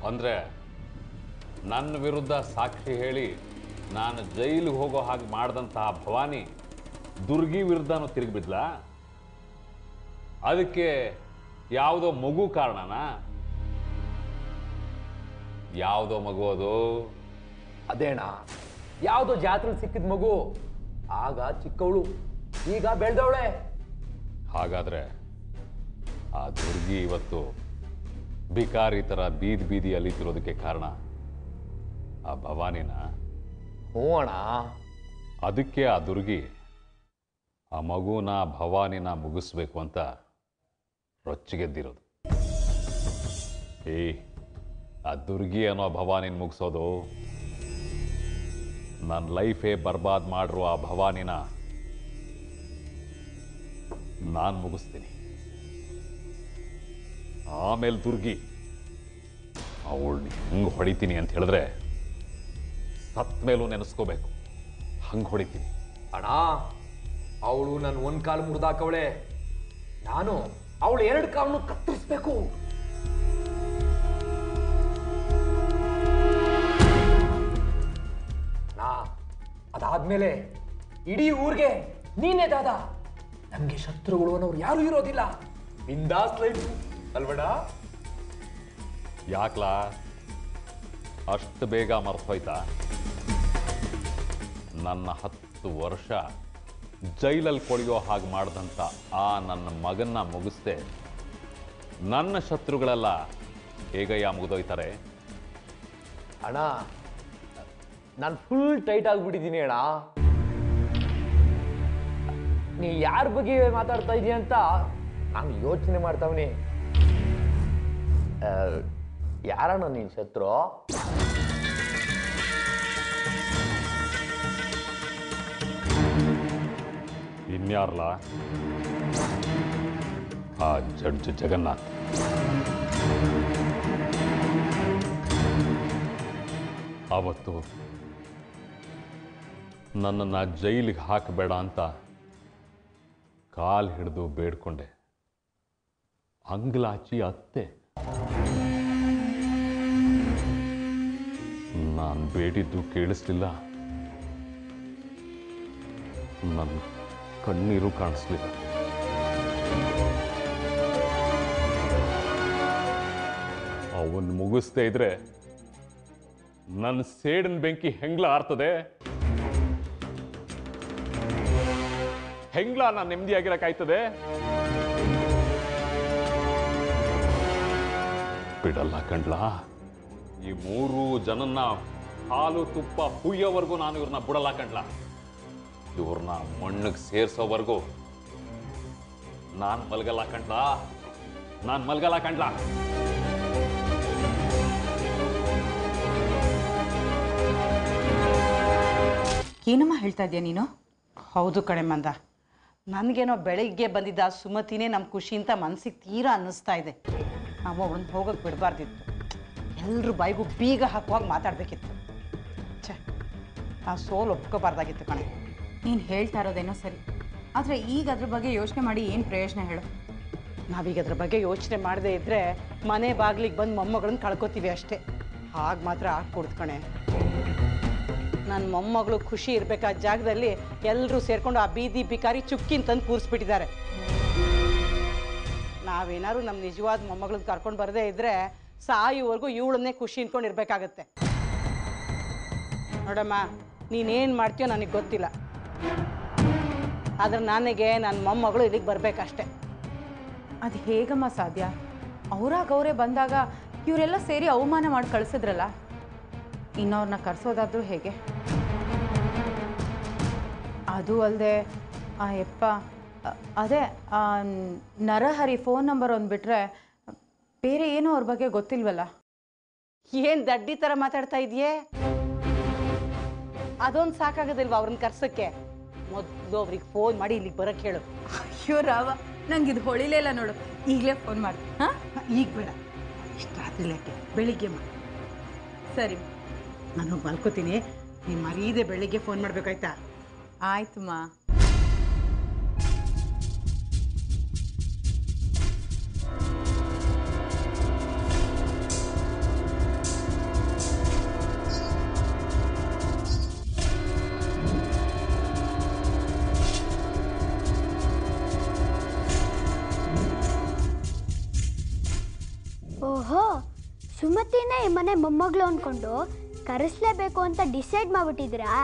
ಅಂದರೆ ನನ್ನ ವಿರುದ್ಧ ಸಾಕ್ಷಿ ಹೇಳಿ ನಾನು ಜೈಲಿಗೆ ಹೋಗೋ ಹಾಗೆ ಮಾಡಿದಂತಹ ಭವಾನಿ ದುರ್ಗಿ ವಿರುದ್ಧನೂ ತಿರುಗಿಬಿದ್ಲಾ ಅದಕ್ಕೆ ಯಾವುದೋ ಮಗು ಕಾರಣನಾ ಯಾವುದೋ ಮಗು ಅದು ಅದೇಣ ಯಾವುದೋ ಜಾತ್ರೆ ಸಿಕ್ಕಿದ ಮಗು ಆಗ ಚಿಕ್ಕವಳು ಈಗ ಬೆಳೆದವಳೆ ಹಾಗಾದ್ರೆ ಆ ದುರ್ಗಿ ಇವತ್ತು ಬಿಕಾರಿ ಥರ ಬೀದಿ ಬೀದಿ ಅಲಿತಿರೋದಕ್ಕೆ ಕಾರಣ ಆ ಭವಾನಿನ ಹ್ಞೂ ಅಣ್ಣ ಅದಕ್ಕೆ ಆ ದುರ್ಗಿ ಆ ಮಗುನ ಭವಾನಿನ ಮುಗಿಸ್ಬೇಕು ಅಂತ ರೊಚ್ಚಿಗೆದ್ದಿರೋದು ಏ ಆ ದುರ್ಗಿ ಅನ್ನೋ ಭವಾನಿನ ಮುಗಿಸೋದು ನನ್ನ ಲೈಫೇ ಬರ್ಬಾದ್ ಮಾಡಿರೋ ಆ ಭವಾನಿನ ನಾನು ಮುಗಿಸ್ತೀನಿ ಆಮೇಲೆ ದುರ್ಗಿ ಅವಳನ್ನ ಹೆಂಗೆ ಹೊಡಿತೀನಿ ಅಂತ ಹೇಳಿದ್ರೆ ಸತ್ ಮೇಲೂ ನೆನೆಸ್ಕೋಬೇಕು ಹಂಗೆ ಹೊಡಿತೀನಿ ಅಣ್ಣ ಅವಳು ನನ್ನ ಒಂದ್ ಕಾಲು ಮುರಿದಾಕವಳೆ ನಾನು ಅವಳು ಎರಡು ಕಾಲನ್ನು ಕತ್ತರಿಸ್ಬೇಕು ನಾ ಅದಾದ್ಮೇಲೆ ಇಡೀ ಊರಿಗೆ ನೀನೇ ದಾದ ನಮ್ಗೆ ಶತ್ರುಗಳು ಅನ್ನೋರು ಯಾರು ಇರೋದಿಲ್ಲ ಬಿಂದಾಸ್ ಲೈಫ್ ಅಲ್ವಡ ಯಾಕ್ಲಾ ಅಷ್ಟು ಬೇಗ ಮರ್ತೋಯ್ತಾ ನನ್ನ ಹತ್ತು ವರ್ಷ ಜೈಲಲ್ಲಿ ಕೊಳೆಯೋ ಹಾಗೆ ಮಾಡಿದಂಥ ಆ ನನ್ನ ಮಗನ್ನ ಮುಗಿಸ್ದೆ ನನ್ನ ಶತ್ರುಗಳೆಲ್ಲ ಹೇಗಯ್ಯ ಮುಗಿದೋಯ್ತಾರೆ ಅಣ್ಣ ನಾನು ಫುಲ್ ಟೈಟ್ ಆಗಿಬಿಟ್ಟಿದ್ದೀನಿ ಅಣ್ಣ ನೀ ಯಾರ ಬಗ್ಗೆ ಮಾತಾಡ್ತಾ ಇದೀಯ ಅಂತ ನಾನು ಯೋಚನೆ ಮಾಡ್ತಾವನಿ ಯಾರಣ್ಣ ನೀನ್ ಶತ್ರು ಇನ್ಯಾರಲ್ಲ ಆ ಜಡ್ಜ್ ಜಗನ್ನಾಥ್ ಆವತ್ತು ನನ್ನನ್ನು ಜೈಲಿಗೆ ಹಾಕಬೇಡ ಅಂತ ಕಾಲು ಹಿಡಿದು ಬೇಡ್ಕೊಂಡೆ ಅಂಗ್ಲಾಚಿ ಅತ್ತೆ ನಾನು ಬೇಡಿದ್ದು ಕೇಳಿಸ್ಲಿಲ್ಲ ನನ್ನ ಕಣ್ಣೀರು ಕಾಣಿಸ್ಲಿಲ್ಲ ಅವನ್ ಮುಗಿಸ್ದೇ ಇದ್ರೆ ನನ್ನ ಸೇಡಿನ ಬೆಂಕಿ ಹೆಂಗ್ಲ ಆರ್ತದೆ ಹೆಂಗ್ಲ ನಾನು ನೆಮ್ಮದಿಯಾಗಿರಕ್ಕಾಯ್ತದೆ ಬಿಡಲ್ಲ ಕಂಡ್ಲಾ ಈ ಮೂರು ಜನನ್ನ ಹಾಲು ತುಪ್ಪ ಹುಯ್ಯೋವರೆಗೂ ನಾನು ಇವ್ರನ್ನ ಬಿಡಲ್ಲ ಕಂಡ್ಲ ಇವ್ರನ್ನ ಮಣ್ಣಿಗೆ ಸೇರ್ಸೋವರೆಗೂ ನಾನು ಮಲ್ಗಲ್ಲ ಕಂಡ್ಲ ನಾನು ಮಲ್ಗಲ್ಲ ಕಂಡ್ಲ ಏನಮ್ಮ ಹೇಳ್ತಾ ಇದೀಯ ನೀನು ಹೌದು ಕಣೆ ಮಂದ ನನಗೇನೋ ಬೆಳಿಗ್ಗೆ ಬಂದಿದ್ದ ಆ ಸುಮತಿನೇ ನಮ್ಮ ಖುಷಿ ಅಂತ ಮನಸ್ಸಿಗೆ ತೀರಾ ಅನ್ನಿಸ್ತಾ ಇದೆ ನಾವು ಅವಳನ್ನ ಹೋಗಕ್ಕೆ ಬಿಡಬಾರ್ದಿತ್ತು ಎಲ್ಲರೂ ಬಾಯಿಗೂ ಬೀಗ ಹಾಕುವಾಗ ಮಾತಾಡಬೇಕಿತ್ತು ಛೇ ಆ ಸೋಲು ಒಪ್ಕೋಬಾರ್ದಾಗಿತ್ತು ಕಣೆ ನೀನು ಹೇಳ್ತಾ ಇರೋದೇನೋ ಸರಿ ಆದರೆ ಈಗ ಅದ್ರ ಬಗ್ಗೆ ಯೋಚನೆ ಮಾಡಿ ಏನು ಪ್ರಯೋಜನ ಹೇಳು ನಾವೀಗ ಅದ್ರ ಬಗ್ಗೆ ಯೋಚನೆ ಮಾಡದೇ ಇದ್ದರೆ ಮನೆ ಬಾಗಿಲಿಗೆ ಬಂದು ಮೊಮ್ಮಗಳನ್ನ ಕಳ್ಕೊತೀವಿ ಅಷ್ಟೇ ಹಾಗೆ ಮಾತ್ರ ಆಗ್ಕೊಡ್ತು ಕಣೆ ನನ್ನ ಮೊಮ್ಮಗಳು ಖುಷಿ ಇರಬೇಕಾದ ಜಾಗದಲ್ಲಿ ಎಲ್ಲರೂ ಸೇರ್ಕೊಂಡು ಆ ಬೀದಿ ಬಿಕಾರಿ ಚುಕ್ಕಿನ ತಂದು ಕೂರಿಸ್ಬಿಟ್ಟಿದ್ದಾರೆ ನಾವೇನಾದ್ರು ನಮ್ಮ ನಿಜವಾದ ಮೊಮ್ಮಗಳನ್ನ ಕರ್ಕೊಂಡು ಬರದೇ ಇದ್ದರೆ ಸಾಯುವವರೆಗೂ ಇವಳನ್ನೇ ಖುಷಿ ಇನ್ಕೊಂಡು ಇರಬೇಕಾಗತ್ತೆ ನೋಡಮ್ಮ ನೀನೇನು ಮಾಡ್ತೀಯೋ ನನಗೆ ಗೊತ್ತಿಲ್ಲ ಆದ್ರೆ ನನಗೆ ನನ್ನ ಮೊಮ್ಮಗಳು ಇಲ್ಲಿಗೆ ಬರಬೇಕಷ್ಟೆ ಅದು ಹೇಗಮ್ಮ ಸಾಧ್ಯ ಅವರಾಗ ಅವರೇ ಬಂದಾಗ ಇವರೆಲ್ಲ ಸೇರಿ ಅವಮಾನ ಮಾಡಿ ಕಳಿಸಿದ್ರಲ್ಲ ಇನ್ನವ್ರನ್ನ ಕರೆಸೋದಾದ್ರೂ ಹೇಗೆ ಅದು ಅಲ್ಲದೆ ಆ ಯಪ್ಪ ಅ- ಅದೇ ಆ ನರಹರಿ ಫೋನ್ ನಂಬರ್ ಒಂದು ಬಿಟ್ಟರೆ ಬೇರೆ ಏನೂ ಅವ್ರ ಬಗ್ಗೆ ಗೊತ್ತಿಲ್ವಲ್ಲ ಏನು ದಡ್ಡಿ ಥರ ಮಾತಾಡ್ತಾ ಇದೆಯೇ ಅದೊಂದು ಸಾಕಾಗೋದಿಲ್ವಾ ಅವ್ರನ್ನ ಕರ್ಸಕ್ಕೆ ಮೊದಲು ಅವ್ರಿಗೆ ಫೋನ್ ಮಾಡಿ ಇಲ್ಲಿಗೆ ಬರೋಕ್ಕೆ ಹೇಳು ಅಯ್ಯೋ ರಾವ ನಂಗೆ ಇದು ಹೊಳಿಲೇ ಇಲ್ಲ ನೋಡು ಈಗಲೇ ಫೋನ್ ಮಾಡಿ ಹಾಂ ಈಗ ಬೇಡ ಇಷ್ಟು ರಾತ್ರಿ ಲೇಟೆ ಬೆಳಿಗ್ಗೆ ಮಾಡಿ ಸರಿ ನಾನು ಮಲ್ಕೋತೀನಿ ನೀನು ಮರೀದೆ ಬೆಳಿಗ್ಗೆ ಫೋನ್ ಮಾಡಬೇಕಾಯ್ತಾ ಆಯ್ತುಮ್ಮ ಓಹೋ ಸುಮತಿನೇ ಈ ಮನೆ ಮೊಮ್ಮಗಳು ಅಂದ್ಕೊಂಡು ಕರೆಸ್ಲೇಬೇಕು ಅಂತ ಡಿಸೈಡ್ ಮಾಡ್ಬಿಟ್ಟಿದ್ದೀರಾ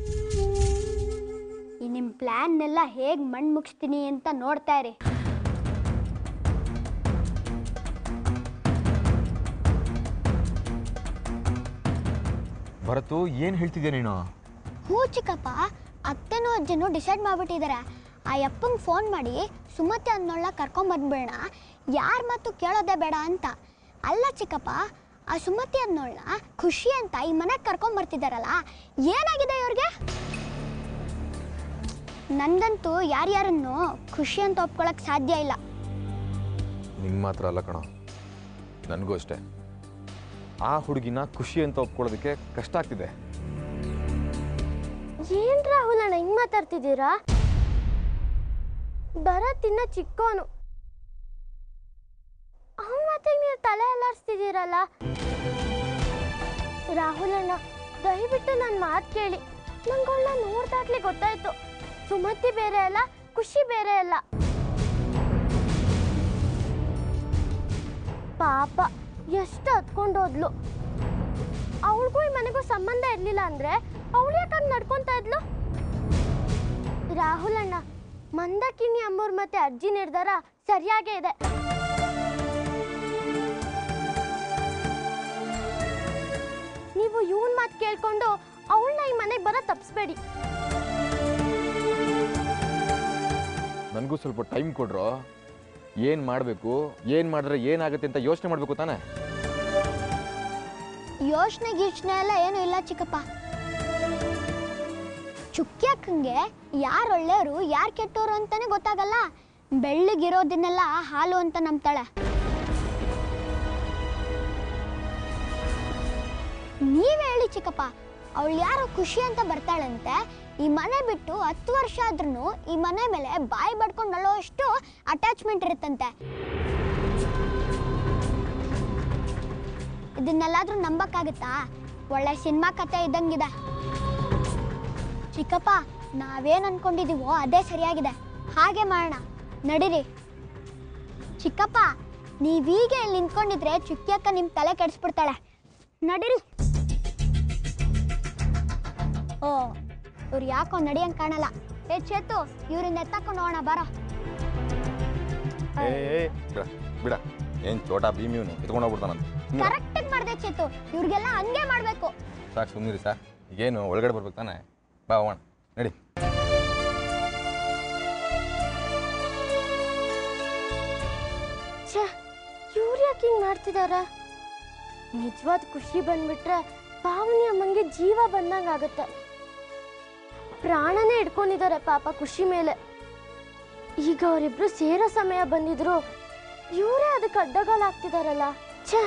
ಈ ನಿಮ್ಮ ಪ್ಲ್ಯಾನ್ನೆಲ್ಲ ಹೇಗೆ ಮಣ್ಣು ಮುಗಿಸ್ತೀನಿ ಅಂತ ನೋಡ್ತಾ ಇರಿ ಭರತು ಏನು ಹೇಳ್ತಿದ್ಯಾ ನೀನು ಹ್ಞೂ ಚಿಕ್ಕಪ್ಪ ಅತ್ತೆನೂ ಅಜ್ಜನೂ ಡಿಸೈಡ್ ಮಾಡ್ಬಿಟ್ಟಿದ್ದಾರೆ ಆ ಅಪ್ಪಂಗೆ ಫೋನ್ ಮಾಡಿ ಸುಮತಿ ಅನ್ನೋಳ ಕರ್ಕೊಂಬಂದ್ಬಿಡೋಣ ಯಾರ ಮಾತು ಕೇಳೋದೇ ಬೇಡ ಅಂತ ಅಲ್ಲ ಚಿಕ್ಕಪ್ಪ ಆ ಸುಮತಿ ಅನ್ನೋಳ ಖುಷಿ ಅಂತ ಈ ಮನೆಗೆ ಕರ್ಕೊಂಬರ್ತಿದ್ದಾರಲ್ಲ ಏನಾಗಿದೆ ಇವ್ರಿಗೆ ನಂದಂತೂ ಯಾರ್ಯಾರನ್ನು ಖುಷಿ ಅಂತ ಒಪ್ಕೊಳಕ್ ಸಾಧ್ಯ ಇಲ್ಲ ನಿಂಗೆ ಮಾತ್ರ ಅಲ್ಲ ಕಣೋ ನನಗೂ ಅಷ್ಟೇ ಆ ಹುಡುಗಿನ ಖುಷಿ ಅಂತ ಒಪ್ಕೊಳ್ಳೋದಕ್ಕೆ ಕಷ್ಟ ಆಗ್ತಿದೆ ಏನ್ ರಾಹುಲ್ ಅಣ್ಣ ಹಿಂಗ್ ಮಾತಾಡ್ತಿದ್ದೀರಾ ಭರತ್ ಇನ್ನ ಚಿಕ್ಕೋನು ಅವನ ಮಾತಿಗೆ ನೀವು ತಲೆ ಅಲ್ಲಾಡ್ಸ್ತಿದ್ದೀರಲ್ಲ ರಾಹುಲ್ ಅಣ್ಣ ದಯವಿಟ್ಟು ನನ್ನ ಮಾತು ಕೇಳಿ ನಂಗೊಳ್ಳ ನೋಡ್ದಾಗ್ಲೇ ಗೊತ್ತಾಯ್ತು ಸುಮತಿ ಬೇರೆ ಅಲ್ಲ ಖುಷಿ ಬೇರೆ ಅಲ್ಲ ಪಾಪ ಎಷ್ಟು ಹತ್ಕೊಂಡು ಹೋದ್ಲು ಅವಳಿಗೂ ಈ ಮನೆಗೂ ಸಂಬಂಧ ಇರಲಿಲ್ಲ ಅಂದ್ರೆ ಅವಳು ಯಾಕಾಗಿ ನಡ್ಕೊಂತ ಇದ್ಲು ರಾಹುಲ್ ಅಣ್ಣ ಮಂದಕಿನಿ ಅಮ್ಮೋರ್ ಮತ್ತೆ ಅಜ್ಜಿ ನಿರ್ಧಾರ ಸರಿಯಾಗೇ ಇದೆ ನೀವು ಇವನ್ ಮಾತು ಕೇಳ್ಕೊಂಡು ಅವಳನ್ನ ಈ ಮನೆಗೆ ಬರೋ ತಪ್ಪಿಸ್ಬೇಡಿ ನನಗೂ ಸ್ವಲ್ಪ ಟೈಮ್ ಕೊಡ್ರೋ ಏನು ಮಾಡಬೇಕು ಏನು ಮಾಡಿದ್ರೆ ಏನಾಗುತ್ತೆ ಅಂತ ಯೋಚನೆ ಮಾಡಬೇಕು ತಾನೇ ಯೋಚನೆ ಗೀಚನೆ ಎಲ್ಲ ಏನು ಇಲ್ಲ ಚಿಕ್ಕಪ್ಪ ಚುಕ್ಕಿ ಅಕ್ಕಂಗೆ ಯಾರು ಒಳ್ಳೆಯವರು ಯಾರು ಕೆಟ್ಟವರು ಅಂತಾನೆ ಗೊತ್ತಾಗಲ್ಲ ಬೆಳ್ಳಗಿರೋದನ್ನೆಲ್ಲ ಹಾಲು ಅಂತ ನಂಬ್ತಾಳೆ ನೀವೇ ಹೇಳಿ ಚಿಕ್ಕಪ್ಪ ಅವಳು ಯಾರೋ ಖುಷಿ ಅಂತ ಬರ್ತಾಳಂತೆ ಈ ಮನೆ ಬಿಟ್ಟು ಹತ್ತು ವರ್ಷ ಆದ್ರೂ ಈ ಮನೆ ಮೇಲೆ ಬಾಯಿ ಬಡ್ಕೊಂಡು ಅಳ್ಳೋ ಅಷ್ಟು ಅಟ್ಯಾಚ್ಮೆಂಟ್ ಇರುತ್ತಂತೆ ಇದನ್ನೆಲ್ಲಾದ್ರೂ ನಂಬಕ್ಕಾಗತ್ತಾ ಒಳ್ಳೆ ಸಿನಿಮಾ ಕತೆ ಇದ್ದಂಗಿದೆ ಚಿಕ್ಕಪ್ಪ ನಾವೇನ್ ಅನ್ಕೊಂಡಿದೀವೋ ಅದೇ ಸರಿಯಾಗಿದೆ ಹಾಗೆ ಮಾಡೋಣ ನಡೀರಿ ಚಿಕ್ಕಪ್ಪ ನೀವೀಗ ಇಲ್ಲಿ ನಿಂತ್ಕೊಂಡಿದ್ರೆ ಚುಕ್ಕಿ ಅಕ್ಕ ನಿಮ್ ತಲೆ ಕೆಡಿಸ್ಬಿಡ್ತಾಳೆ ನಡೀರಿ ಓ ಇವ್ರು ಯಾಕೋ ನಡಿಯಂಗ್ ಕಾಣಲ್ಲ ಏ ಚೇತು ಇವ್ರನ್ನ ಎತ್ತಾಕೊಂಡು ಹೋಗೋಣ ಬರೋ ಏ ಏ, ಬಿಡ ಬಿಡ ಏನು ಚೋಟ ಭೀಮ್ ಇವನು ಎತ್ಕೊಂಡು ಹೋಗ್ಬಿಡ್ತಾನಂತ ಕರೆಕ್ಟಾಗಿ ಮಾಡ್ದೆ ಚೇತು ಇವ್ರಿಗೆಲ್ಲ ಹಂಗೆ ಮಾಡ್ಬೇಕು ಸಾಕು ಸುಮ್ಮನಿರಿ ಸರ್ ಈಗೇನು ಒಳಗಡೆ ಬರ್ಬೇಕು ತಾನೆ ಬಾ ಹೋಗೋಣ ನಡಿ ಛೇ ಇವ್ರು ಯಾಕೆ ಹಿಂಗೆ ಮಾಡ್ತಿದಾರ ನಿಜವಾದ ಖುಷಿ ಬಂದ್ಬಿಟ್ರೆ ಪಾವನಿ ಅಮ್ಮಂಗೆ ಜೀವ ಬಂದಂಗೆ ಆಗುತ್ತೆ ಪ್ರಾಣನೇ ಇಟ್ಕೊಂಡಿದ್ದಾರೆ ಪಾಪ ಖುಷಿ ಮೇಲೆ ಈಗ ಅವರಿಬ್ರು ಸೇರೋ ಸಮಯ ಬಂದಿದ್ರು ಇವರೇ ಅದಕ್ಕೆ ಅಡ್ಡಗಾಲಾಗ್ತಿದಾರಲ್ಲ ಛೇ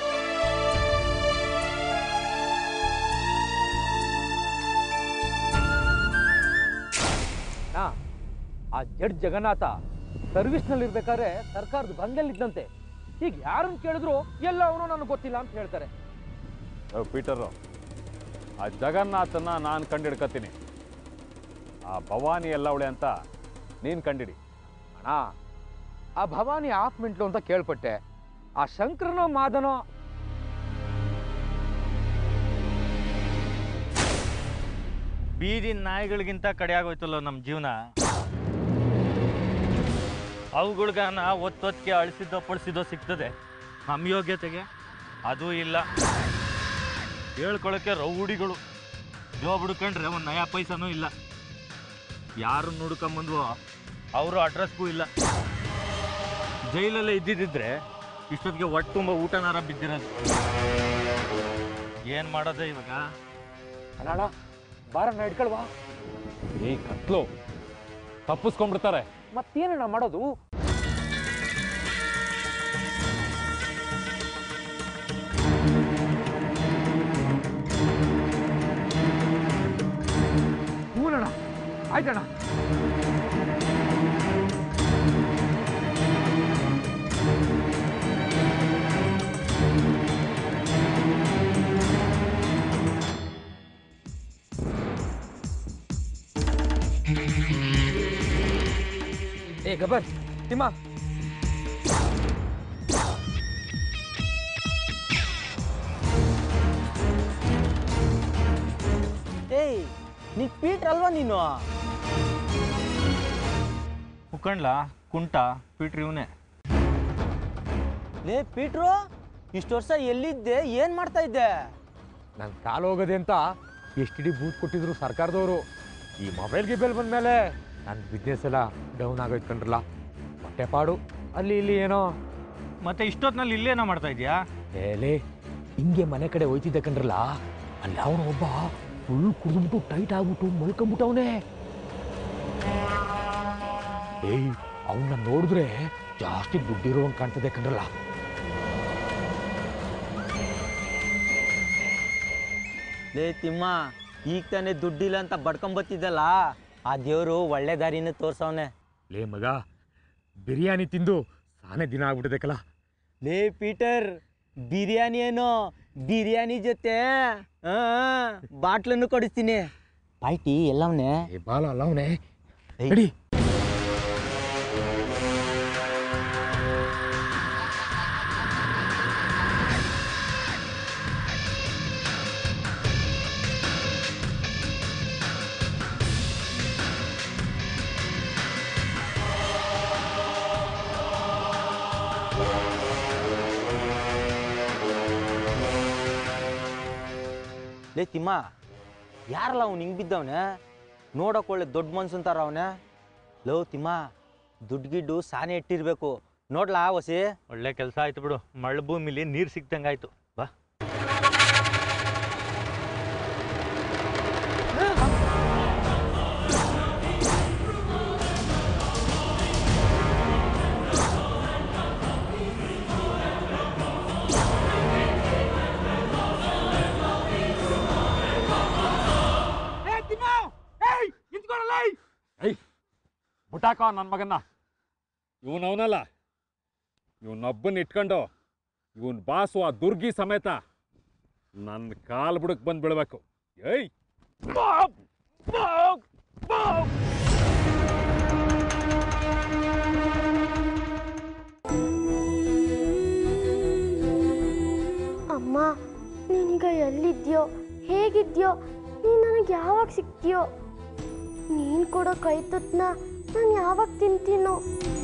ನಾ ಆ ಜಡ್ ಜಗನ್ನಾಥ ಸರ್ವಿಸ್ನಲ್ಲಿ ಇರ್ಬೇಕಾದ್ರೆ ಸರ್ಕಾರದ ಬಂಗಲ್ಲಿದ್ದಂತೆ ಈಗ ಯಾರನ್ನ ಕೇಳಿದ್ರು ಎಲ್ಲ ಅವನು ನನಗೆ ಗೊತ್ತಿಲ್ಲ ಅಂತ ಹೇಳ್ತಾರೆ ಓ ಪೀಟರು ಆ ಜಗನ್ನಾಥನ ನಾನು ಕಂಡಿಡ್ಕತ್ತೀನಿ ಆ ಭವಾನಿ ಎಲ್ಲವಳೆ ಅಂತ ನೀನು ಕಂಡಿಡಿ ಅಣ್ಣ ಆ ಭವಾನಿ ಆಫ್ ಮಿಂಟ್ಲು ಅಂತ ಕೇಳ್ಪಟ್ಟೆ ಆ ಶಂಕರನೋ ಮಾದನೋ ಬೀದಿ ನಾಯಿಗಳಿಗಿಂತ ಕಡೆಯಾಗೋಯ್ತಲ್ಲ ನಮ್ಮ ಜೀವನ ಅವುಗಳ್ಗಾನ ಒತ್ತೊತ್ತಿಗೆ ಅಳಿಸಿದ್ದೋ ಪಡಿಸಿದ್ದೋ ಸಿಗ್ತದೆ ನಮ್ಮ ಯೋಗ್ಯತೆಗೆ ಅದೂ ಇಲ್ಲ ಹೇಳ್ಕೊಳಕ್ಕೆ ರೌಡಿಗಳು ಜೋಬ್ ಹುಡ್ಕೊಂಡ್ರೆ ಒಂದು ನಯಾ ಪೈಸನೂ ಇಲ್ಲ ಯಾರನ್ನ ಹುಡ್ಕೊಂಬಂದ್ವೋ ಅವರು ಅಡ್ರೆಸ್ಗೂ ಇಲ್ಲ ಜೈಲಲ್ಲೇ ಇದ್ದಿದ್ದಿದ್ರೆ ಇಷ್ಟೊತ್ತಿಗೆ ಹೊಟ್ಟೆ ತುಂಬ ಊಟನಾರ ಬಿದ್ದಿರೋದು ಏನು ಮಾಡೋದೇ ಇವಾಗ ಅಣ್ಣ ಬಾರಣ್ಣ ಇಟ್ಕೊಳ್ವಾ ಈ ಕತ್ಲು ತಪ್ಪಿಸ್ಕೊಂಡ್ಬಿಡ್ತಾರೆ ಮತ್ತೇನಣ್ಣ ಮಾಡೋದು ಹ್ಞೂನಣ್ಣ ಆಯ್ತಣ್ಣ ಏ ಗಬ್ಬರ್ ತಿಮ್ಮ ನೀ ಪೀಟ್ರ್ ಅಲ್ವಾ ನೀನು ಮುಖಂಡ್ಲ ಕುಂಟ ಪೀಟ್ರ್ ಇವನೇ ಲೇ ಪೀಟ್ರು ಇಷ್ಟು ವರ್ಷ ಎಲ್ಲಿದ್ದೆ ಏನು ಮಾಡ್ತಾ ಇದ್ದೆ ನನ್ನ ಕಾಲು ಹೋಗೋದೆ ಅಂತ ಎಷ್ಟು ಇಡೀ ಬೂತ್ ಕೊಟ್ಟಿದ್ರು ಸರ್ಕಾರದವರು ಈ ಮೊಬೈಲ್ ಗಿಬೈಲ್ ಬಂದಮೇಲೆ ನನ್ನ ಬಿಸ್ನೆಸ್ ಎಲ್ಲ ಡೌನ್ ಆಗೋಯ್ತು ಕಣ್ರಲ್ಲ ಹೊಟ್ಟೆಪಾಡು ಅಲ್ಲಿ ಇಲ್ಲಿ ಏನೋ ಮತ್ತೆ ಇಷ್ಟೊತ್ತಿನಲ್ಲಿ ಇಲ್ಲೇನೋ ಮಾಡ್ತಾ ಇದೀಯಾ ಏಲೇ ಹಿಂಗೆ ಮನೆ ಕಡೆ ಹೋಯ್ತಿದ್ದೆ ಕಣ್ರಲ್ಲ ಅಲ್ಲಿ ಅವನು ಒಬ್ಬ ಫುಲ್ ಕುಡಿದ್ಬಿಟ್ಟು ಟೈಟ್ ಆಗ್ಬಿಟ್ಟು ಮಲ್ಕೊಂಬಿಟ್ಟವನೇ ಏಯ್ ಅವನ್ನ ನೋಡಿದ್ರೆ ಜಾಸ್ತಿ ದುಡ್ಡಿರೋ ಕಾಣ್ತದೆ ಕಣ್ರಲ್ಲ ಲೇ ತಿಮ್ಮ ಈಗ ತಾನೇ ದುಡ್ಡಿಲ್ಲ ಅಂತ ಬಡ್ಕೊಂಬತ್ತಿದ್ದಲ್ಲ ಆ ದೇವರು ಒಳ್ಳೆ ದಾರಿನೇ ತೋರ್ಸವನೆ ಲೇ ಮಗ ಬಿರಿಯಾನಿ ತಿಂದು ಸಾನೆ ದಿನ ಆಗ್ಬಿಟ್ಟಿದೆ ಕಲ ಲೇ ಪೀಟರ್ ಬಿರಿಯಾನಿ ಏನೋ ಬಿರಿಯಾನಿ ಜೊತೆ ಬಾಟ್ಲನ್ನು ಕೊಡಿಸ್ತೀನಿ ಪಾಯ್ಟಿ ಎಲ್ಲವನೇ ಏ ಬಾಲ ಅಲ್ಲ ಅವನೇ ರೆಡಿ ಲೇ ತಿಮ್ಮ ಯಾರಲ್ಲ ಅವ್ನು ಹಿಂಗೆ ಬಿದ್ದವನೆ ನೋಡಕ್ ಒಳ್ಳೆ ದೊಡ್ಡ ಮನ್ಸು ಅಂತಾರ ಅವನೇ ಲೋ ತಿಮ್ಮ ದುಡ್ಡು ಗಿಡ್ಡು ಸಾನೆ ಇಟ್ಟಿರ್ಬೇಕು ನೋಡ್ಲಾ ವಸಿ ಒಳ್ಳೆ ಕೆಲಸ ಆಯ್ತು ಬಿಡು ಮಳೆ ಭೂಮಿಲಿ ನೀರು ಸಿಕ್ತಂಗಾಯ್ತು ಬಾ ಐ ಮುಟಾಕ ನನ್ನ ಮಗನ್ನ ಇವನವನಲ್ಲ ಇವನೊಬ್ಬನ ಇಟ್ಕೊಂಡು ಇವನ್ ಬಾಸು ಆ ದುರ್ಗಿ ಸಮೇತ ನನ್ನ ಕಾಲ್ ಬುಡಕ್ ಬಂದು ಬೀಳ್ಬೇಕು ಏಯ್ ಬಾಪ್! ಬಾಪ್! ಬಾಪ್! ಅಮ್ಮ ನೀನೀಗ ಎಲ್ಲಿದ್ಯೋ ಹೇಗಿದ್ಯೋ ನೀನು ನನಗೆ ಯಾವಾಗ ಸಿಗ್ತೀಯೋ ನೀನು ಕೊಡೋ ಕೈ ತುತ್ತನ್ನ ನಾನು ಯಾವಾಗ ತಿಂತೀನೋ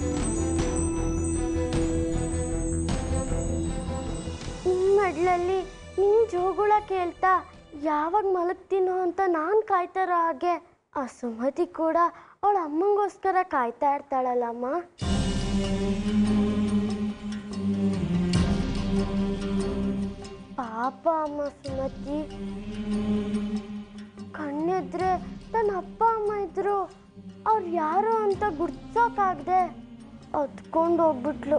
ನಿನ್ನ ಮಡ್ಲಲ್ಲಿ ನಿನ್ನ ಜೋಗುಳ ಕೇಳ್ತಾ ಯಾವಾಗ ಮಲಗ್ತೀನೋ ಅಂತ ನಾನು ಕಾಯ್ತಾ ಇರೋ ಹಾಗೆ ಆ ಸುಮತಿ ಕೂಡ ಅವಳ ಅಮ್ಮಂಗೋಸ್ಕರ ಕಾಯ್ತಾ ಇರ್ತಾಳಲ್ಲಮ್ಮ ಪಾಪ ಅಮ್ಮ ಸುಮತಿ ಕಣ್ಣೆದ್ರೆ ನನ್ನ ಅಪ್ಪ ಅಮ್ಮ ಇದ್ರು ಅವ್ರು ಯಾರು ಅಂತ ಗುರ್ತಿಸೋಕಾಗ್ದೆ ಹೊತ್ಕೊಂಡು ಹೋಗ್ಬಿಟ್ಲು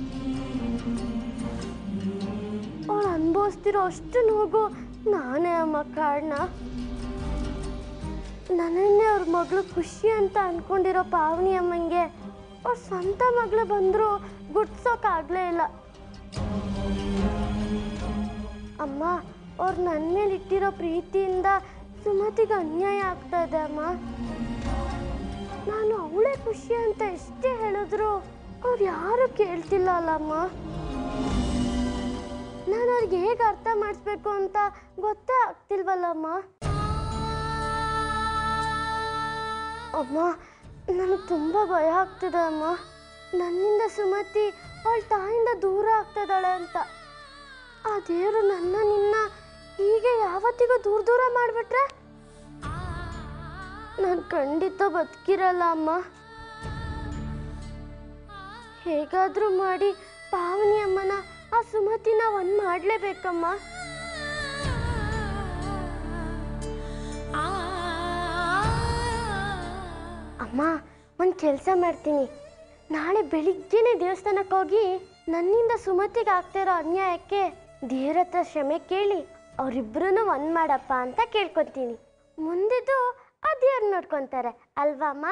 ಅವಳು ಅನುಭವಿಸ್ತಿರೋ ಅಷ್ಟು ನೋವು ನಾನೇ ಅಮ್ಮ ಕಾರಣ ನನ್ನನ್ನೇ ಅವ್ರ ಮಗಳು ಖುಷಿ ಅಂತ ಅನ್ಕೊಂಡಿರೋ ಪಾವನಿ ಅಮ್ಮಂಗೆ ಅವ್ರ ಸ್ವಂತ ಮಗಳು ಬಂದರೂ ಗುರ್ತಿಸೋಕ್ಕಾಗಲೇ ಇಲ್ಲ ಅಮ್ಮ ಅವ್ರು ನನ್ನ ಮೇಲೆ ಇಟ್ಟಿರೋ ಪ್ರೀತಿಯಿಂದ ಸುಮತಿಗೆ ಅನ್ಯಾಯ ಆಗ್ತಾ ಇದೆ ಅಮ್ಮ ನಾನು ಅವಳೇ ಖುಷಿ ಅಂತ ಎಷ್ಟೇ ಹೇಳಿದ್ರು ಅವ್ರು ಯಾರು ಕೇಳ್ತಿಲ್ಲ ಅಲ್ಲಮ್ಮ ನಾನು ಅವ್ರಿಗೆ ಹೇಗೆ ಅರ್ಥ ಮಾಡಿಸ್ಬೇಕು ಅಂತ ಗೊತ್ತೇ ಆಗ್ತಿಲ್ವಲ್ಲಮ್ಮ ಅಮ್ಮ ನನಗೆ ತುಂಬ ಭಯ ಆಗ್ತಿದೆ ಅಮ್ಮ ನನ್ನಿಂದ ಸುಮತಿ ಅವಳ ತಾಯಿಂದ ದೂರ ಆಗ್ತಿದ್ದಾಳೆ ಅಂತ ಆ ದೇವರು ನನ್ನ ನಿನ್ನ ಹೀಗೆ ಯಾವತ್ತಿಗೂ ದೂರ ದೂರ ಮಾಡಿಬಿಟ್ರೆ ನಾನು ಖಂಡಿತ ಬದುಕಿರಲ್ಲ ಅಮ್ಮ ಹೇಗಾದರೂ ಮಾಡಿ ಪಾವನಿ ಅಮ್ಮನ ಆ ಸುಮತಿನ ಒಂದು ಮಾಡಲೇಬೇಕಮ್ಮ ಅಮ್ಮ ಒಂದು ಕೆಲಸ ಮಾಡ್ತೀನಿ ನಾಳೆ ಬೆಳಿಗ್ಗೆನೆ ದೇವಸ್ಥಾನಕ್ಕೆ ಹೋಗಿ ನನ್ನಿಂದ ಸುಮತಿಗೆ ಆಗ್ತಿರೋ ಅನ್ಯಾಯಕ್ಕೆ ದೇವ್ರ ಹತ್ರ ಕ್ಷಮೆ ಕೇಳಿ ಅವರಿಬ್ಬರೂ ಒಂದು ಮಾಡಪ್ಪ ಅಂತ ಕೇಳ್ಕೊತೀನಿ ಮುಂದಿದ್ದು ಆ ದೇವ್ರು ನೋಡ್ಕೊತಾರೆ ಅಲ್ವಾ ಅಮ್ಮ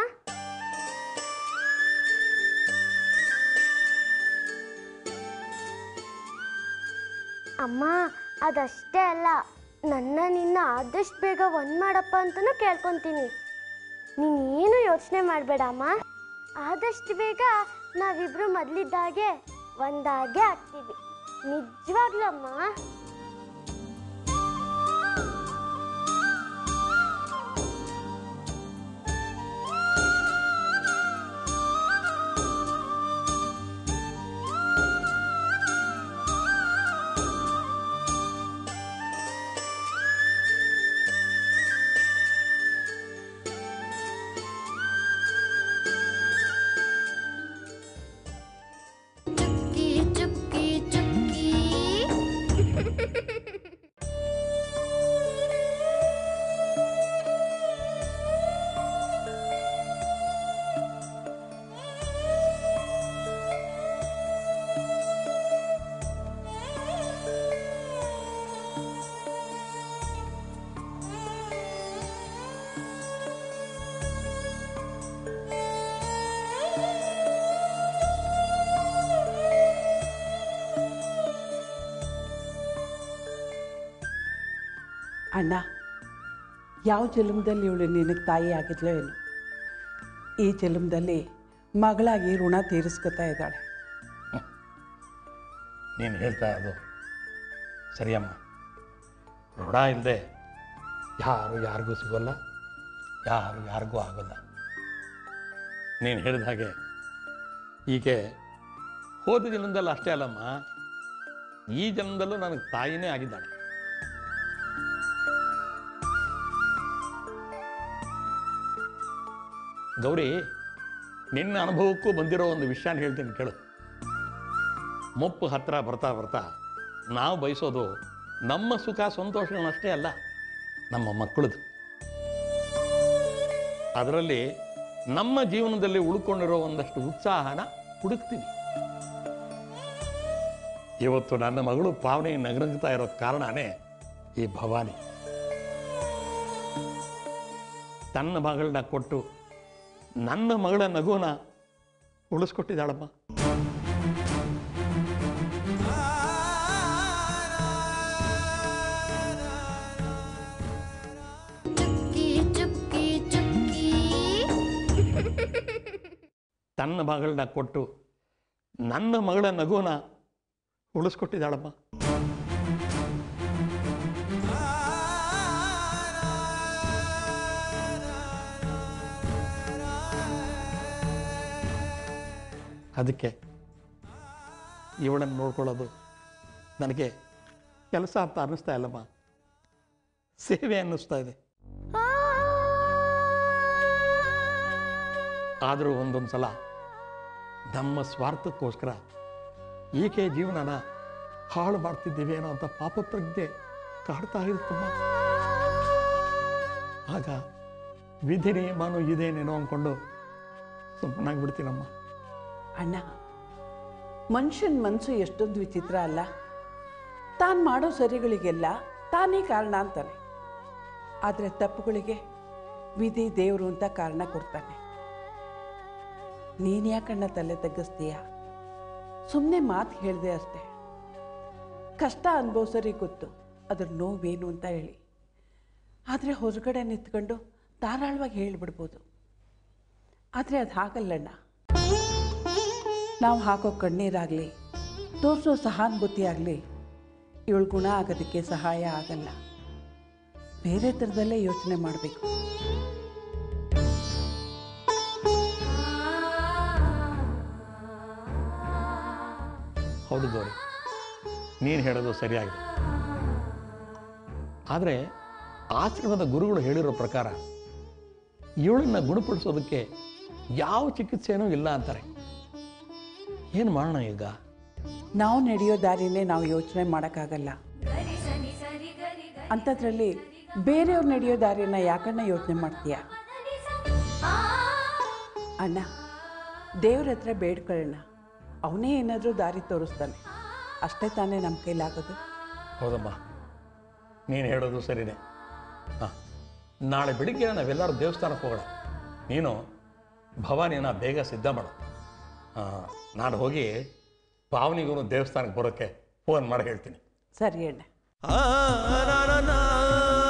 ಅಮ್ಮ ಅದಷ್ಟೇ ಅಲ್ಲ ನನ್ನ ನಿನ್ನ ಆದಷ್ಟು ಬೇಗ ಒಂದು ಮಾಡಪ್ಪ ಅಂತಲೂ ಕೇಳ್ಕೊತೀನಿ ನೀನೇನು ಯೋಚನೆ ಮಾಡಬೇಡ ಅಮ್ಮ ಆದಷ್ಟು ಬೇಗ ನಾವಿಬ್ರು ಮೊದಲಿದ್ದಾಗೆ ಒಂದಾಗೆ ಆಗ್ತೀವಿ ನಿಜವಾಗ್ಲೂ ಅಮ್ಮ ಅಣ್ಣ ಯಾವ ಜನ್ಮದಲ್ಲಿ ಇವಳು ನಿನಗೆ ತಾಯಿ ಆಗಿದ್ಲೋ ಏನು ಈ ಜನ್ಮದಲ್ಲಿ ಮಗಳಾಗಿ ಋಣ ತೀರಿಸ್ಕೊತಾ ಇದ್ದಾಳೆ ನೀನು ಹೇಳ್ತಾ ಅದು ಸರಿಯಮ್ಮ ಋಣ ಇಲ್ಲದೆ ಯಾರು ಯಾರಿಗೂ ಸಿಗೋಲ್ಲ ಯಾರು ಯಾರಿಗೂ ಆಗೋಲ್ಲ ನೀನು ಹೇಳಿದ ಹಾಗೆ ಈಕೆ ಹೋದ ಜನ್ಮದಲ್ಲಿ ಅಷ್ಟೇ ಅಲ್ಲಮ್ಮ ಈ ಜನ್ಮದಲ್ಲೂ ನನಗೆ ತಾಯಿನೇ ಆಗಿದ್ದಾಳೆ ಗೌರಿ ನಿನ್ನ ಅನುಭವಕ್ಕೂ ಬಂದಿರೋ ಒಂದು ವಿಷಯನ ಹೇಳ್ತೀನಿ ಕೇಳು ಮುಪ್ಪು ಹತ್ರ ಬರ್ತಾ ಬರ್ತಾ ನಾವು ಬಯಸೋದು ನಮ್ಮ ಸುಖ ಸಂತೋಷಗಳನ್ನಷ್ಟೇ ಅಲ್ಲ ನಮ್ಮ ಮಕ್ಕಳದು ಅದರಲ್ಲಿ ನಮ್ಮ ಜೀವನದಲ್ಲಿ ಉಳ್ಕೊಂಡಿರೋ ಒಂದಷ್ಟು ಉತ್ಸಾಹನ ಹುಡುಕ್ತೀವಿ ಇವತ್ತು ನನ್ನ ಮಗಳು ಪಾವನೆ ನಗನಗ್ತಾ ಇರೋ ಕಾರಣನೇ ಈ ಭವಾನಿ ತನ್ನ ಮಗಳನ್ನ ಕೊಟ್ಟು ನನ್ನ ಮಗಳ ನಗುನ ಉಳಿಸ್ಕೊಟ್ಟಿದ್ದಾಳಮ್ಮ ಚುಕ್ಕಿ ಚುಕ್ಕಿ ಚುಕ್ಕಿ ತನ್ನ ಮಗಳನ್ನ ಕೊಟ್ಟು ನನ್ನ ಮಗಳ ನಗುನ ಉಳಿಸ್ಕೊಟ್ಟಿದ್ದಾಳಮ್ಮ ಅದಕ್ಕೆ ಇವಳನ್ನು ನೋಡ್ಕೊಳ್ಳೋದು ನನಗೆ ಕೆಲಸ ಅಂತ ಅನ್ನಿಸ್ತಾ ಇಲ್ಲಮ್ಮ ಸೇವೆ ಅನ್ನಿಸ್ತಾ ಇದೆ ಆದರೂ ಒಂದೊಂದು ಸಲ ನಮ್ಮ ಸ್ವಾರ್ಥಕ್ಕೋಸ್ಕರ ಈಕೆ ಜೀವನನ ಹಾಳು ಮಾಡ್ತಿದ್ದೀವಿ ಏನೋ ಅಂತ ಪಾಪ ಪ್ರಜ್ಞೆ ಕಾಡ್ತಾ ಇರುತ್ತಮ್ಮ ಆಗ ವಿಧಿ ನಿಯಮನೂ ಇದೇನೇನೋ ಅಂದ್ಕೊಂಡು ಸುಮ್ಮನಾಗ್ಬಿಡ್ತೀನಮ್ಮ ಅಣ್ಣ ಮನುಷ್ಯನ ಮನಸ್ಸು ಎಷ್ಟೊಂದು ವಿಚಿತ್ರ ಅಲ್ಲ ತಾನು ಮಾಡೋ ಸರಿಗಳಿಗೆಲ್ಲ ತಾನೇ ಕಾರಣ ಅಂತಾನೆ ಆದರೆ ತಪ್ಪುಗಳಿಗೆ ವಿಧಿ ದೇವರು ಅಂತ ಕಾರಣ ಕೊಡ್ತಾನೆ ನೀನು ಯಾಕಣ್ಣ ತಲೆ ತಗ್ಗಿಸ್ತೀಯ ಸುಮ್ಮನೆ ಮಾತು ಹೇಳಿದೆ ಅಷ್ಟೆ ಕಷ್ಟ ಅನುಭವಿಸೋರಿಗೆ ಗೊತ್ತು ಅದ್ರ ನೋವೇನು ಅಂತ ಹೇಳಿ ಆದರೆ ಹೊರಗಡೆ ನಿಂತ್ಕೊಂಡು ಧಾರಾಳವಾಗಿ ಹೇಳಿಬಿಡ್ಬೋದು ಆದರೆ ಅದು ಹಾಗಲ್ಲಣ್ಣ ನಾವು ಹಾಕೋ ಕಣ್ಣೀರಾಗಲಿ ತೋರಿಸೋ ಸಹಾನುಭೂತಿ ಆಗಲಿ ಇವಳು ಗುಣ ಆಗೋದಕ್ಕೆ ಸಹಾಯ ಆಗಲ್ಲ ಬೇರೆ ಥರದಲ್ಲೇ ಯೋಚನೆ ಮಾಡಬೇಕು ಹೌದು ಗೌರಿ ನೀನು ಹೇಳೋದು ಸರಿಯಾಗಿದೆ ಆದರೆ ಆಶ್ರಮದ ಗುರುಗಳು ಹೇಳಿರೋ ಪ್ರಕಾರ ಇವಳನ್ನ ಗುಣಪಡಿಸೋದಕ್ಕೆ ಯಾವ ಚಿಕಿತ್ಸೆನೂ ಇಲ್ಲ ಅಂತಾರೆ ಏನು ಮಾಡೋಣ ಈಗ ನಾವು ನಡೆಯೋ ದಾರಿನೇ ನಾವು ಯೋಚನೆ ಮಾಡೋಕ್ಕಾಗಲ್ಲ ಅಂಥದ್ರಲ್ಲಿ ಬೇರೆಯವ್ರು ನಡೆಯೋ ದಾರಿನ ಯಾಕಣ್ಣ ಯೋಚನೆ ಮಾಡ್ತೀಯ ಅಣ್ಣ ದೇವ್ರ ಹತ್ರ ಬೇಡ್ಕೊಳ್ಳೋಣ ಅವನೇ ಏನಾದರೂ ದಾರಿ ತೋರಿಸ್ತಾನೆ ಅಷ್ಟೇ ತಾನೇ ನಮ್ಮ ಕೈಲಾಗೋದು ಹೌದಮ್ಮ ನೀನು ಹೇಳೋದು ಸರಿನೇ ಹಾಂ ನಾಳೆ ಬೆಳಿಗ್ಗೆ ನಾವೆಲ್ಲರೂ ದೇವಸ್ಥಾನಕ್ಕೆ ಹೋಗೋಣ ನೀನು ಭವಾನಿನ ಬೇಗ ಸಿದ್ಧ ಮಾಡು ಆ, ನಾನು ಹೋಗಿ ಪಾವನಿಗೂ ದೇವಸ್ಥಾನಕ್ಕೆ ಬರೋಕ್ಕೆ ಫೋನ್ ಮಾಡಿ ಹೇಳ್ತೀನಿ ಸರಿ ಅಣ್ಣ ಆ